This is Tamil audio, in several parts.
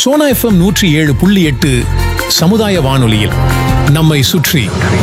சோனா எஃப்எம் நூற்றி ஏழு புள்ளி எட்டு சமுதாய வானொலியில் நம்மை சுற்றி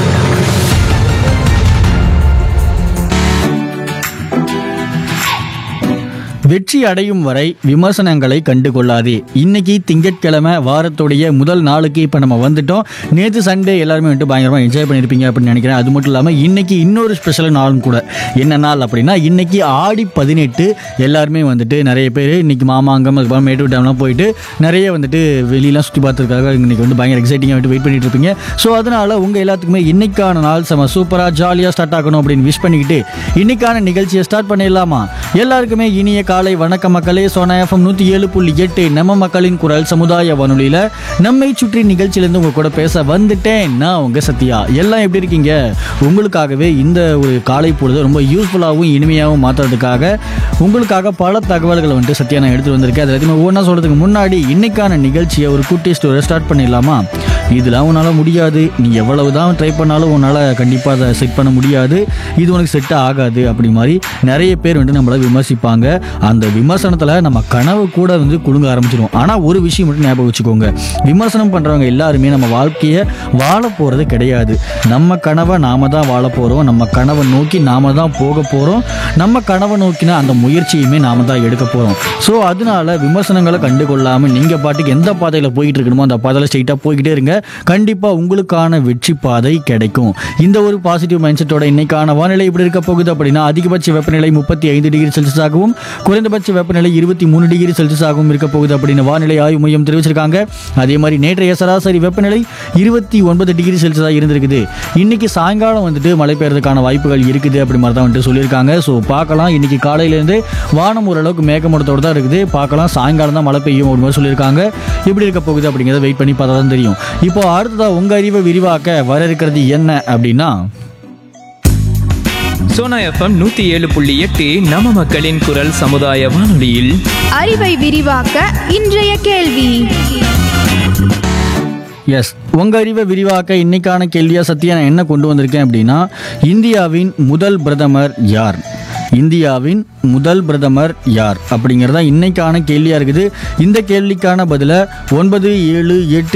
வெற்றி அடையும் வரை விமர்சனங்களை கண்டு கொள்ளாதே இன்னைக்கு திங்கட்கிழமை வாரத்துடைய முதல் நாளுக்கு இப்போ நம்ம வந்துட்டோம் நேற்று சண்டே எல்லாருமே வந்துட்டு பயங்கரமாக என்ஜாய் பண்ணியிருப்பீங்க அப்படின்னு நினைக்கிறேன் அது மட்டும் இல்லாமல் இன்னைக்கு இன்னொரு ஸ்பெஷல் நாளும் கூட என்ன நாள் அப்படின்னா இன்னைக்கு ஆடி பதினெட்டு எல்லாருமே வந்துட்டு நிறைய பேர் இன்னைக்கு மாமாங்கம் அதுக்கப்புறம் மேட்டூர் டேம்லாம் போயிட்டு நிறைய வந்துட்டு வெளியெல்லாம் சுற்றி பார்த்துருக்காங்க இன்னைக்கு வந்து பயங்கர எக்ஸைட்டிங்காக வந்துட்டு வெயிட் பண்ணிட்டு இருப்பீங்க ஸோ அதனால உங்கள் எல்லாத்துக்குமே இன்னைக்கான நாள் செம சூப்பராக ஜாலியாக ஸ்டார்ட் ஆகணும் அப்படின்னு விஷ் பண்ணிக்கிட்டு இன்னைக்கான நிகழ்ச்சியை ஸ்டார்ட் பண்ணிடலாமா எல்லாருக்குமே இனிய காலை வணக்க மக்களே சோனா எஃப்எம் நூற்றி ஏழு புள்ளி எட்டு நம்ம மக்களின் குரல் சமுதாய வானொலியில் நம்மை சுற்றி நிகழ்ச்சியிலேருந்து உங்க கூட பேச வந்துட்டேன் நான் உங்க சத்யா எல்லாம் எப்படி இருக்கீங்க உங்களுக்காகவே இந்த ஒரு காலை பொழுது ரொம்ப யூஸ்ஃபுல்லாகவும் இனிமையாகவும் மாற்றுறதுக்காக உங்களுக்காக பல தகவல்களை வந்துட்டு சத்யா நான் எடுத்துகிட்டு வந்திருக்கேன் அது எல்லாத்தையுமே ஒவ்வொன்றா சொல்கிறதுக்கு முன்னாடி இன்னைக்கான நிகழ்ச்சியை ஒரு குட்டி ஸ்டோரை ஸ்டார்ட் பண்ணிடலாமா இதெல்லாம் உன்னால் முடியாது நீ எவ்வளவு தான் ட்ரை பண்ணாலும் உன்னால் கண்டிப்பாக அதை செட் பண்ண முடியாது இது உனக்கு செட் ஆகாது அப்படி மாதிரி நிறைய பேர் வந்துட்டு நம்மளை விமர்சிப்பாங்க அந்த விமர்சனத்தில் நம்ம கனவு கூட வந்து குலுங்க ஆரம்பிச்சிடும் ஆனால் ஒரு விஷயம் மட்டும் ஞாபகம் வச்சுக்கோங்க விமர்சனம் பண்ணுறவங்க எல்லாருமே நம்ம வாழ்க்கையை வாழ போகிறது கிடையாது நம்ம கனவை நாம தான் வாழ போகிறோம் நம்ம கனவை நோக்கி நாம தான் போக போகிறோம் நம்ம கனவை நோக்கின அந்த முயற்சியுமே நாம தான் எடுக்க போகிறோம் ஸோ அதனால விமர்சனங்களை கண்டு கொள்ளாமல் நீங்கள் பாட்டுக்கு எந்த பாதையில் போயிட்டு இருக்கணுமோ அந்த பாதையில் ஸ்ட்ரைட்டாக போய்கிட்டே இருங்க கண்டிப்பாக உங்களுக்கான வெற்றி பாதை கிடைக்கும் இந்த ஒரு பாசிட்டிவ் மைண்ட் செட்டோட இன்னைக்கான வானிலை இப்படி இருக்க போகுது அப்படின்னா அதிகபட்ச வெப்பநிலை முப்பத்தி ஐந்து டிகிரி செல்சியஸாகவும் குறைந்தபட்ச வெப்பநிலை இருபத்தி மூணு டிகிரி செல்சியஸாகவும் இருக்க போகுது அப்படின்னு வானிலை ஆய்வு மையம் தெரிவிச்சிருக்காங்க அதே மாதிரி நேற்றைய சராசரி வெப்பநிலை இருபத்தி ஒன்பது டிகிரி செல்சியஸாக இருந்திருக்குது இன்னைக்கு சாயங்காலம் வந்துட்டு மழை பெய்யறதுக்கான வாய்ப்புகள் இருக்குது அப்படி மாதிரி தான் வந்துட்டு சொல்லியிருக்காங்க ஸோ பார்க்கலாம் இன்னைக்கு காலையிலேருந்து வானம் ஓரளவுக்கு மேகமூட்டத்தோடு தான் இருக்குது பார்க்கலாம் சாயங்காலம் தான் மழை பெய்யும் அப்படி மாதிரி சொல்லியிருக்காங்க எப்படி இருக்க போகுது அப்படிங்கிறத வெயிட் பண்ணி பார்த்தா தான் தெரியும் இப்போ அடுத்ததா உங்க அறிவை விரிவாக்க வர இருக்கிறது என்ன அப்படின்னா சோனா எஃப்எம் நூத்தி ஏழு புள்ளி எட்டு நம்ம மக்களின் குரல் சமுதாய வானொலியில் அறிவை விரிவாக்க இன்றைய கேள்வி எஸ் உங்க அறிவை விரிவாக்க இன்னைக்கான கேள்வியா சத்யா நான் என்ன கொண்டு வந்திருக்கேன் அப்படின்னா இந்தியாவின் முதல் பிரதமர் யார் இந்தியாவின் முதல் பிரதமர் யார் அப்படிங்கிறதா இன்னைக்கான கேள்வியா இருக்குது இந்த கேள்விக்கான பதிலை ஒன்பது ஏழு எட்டு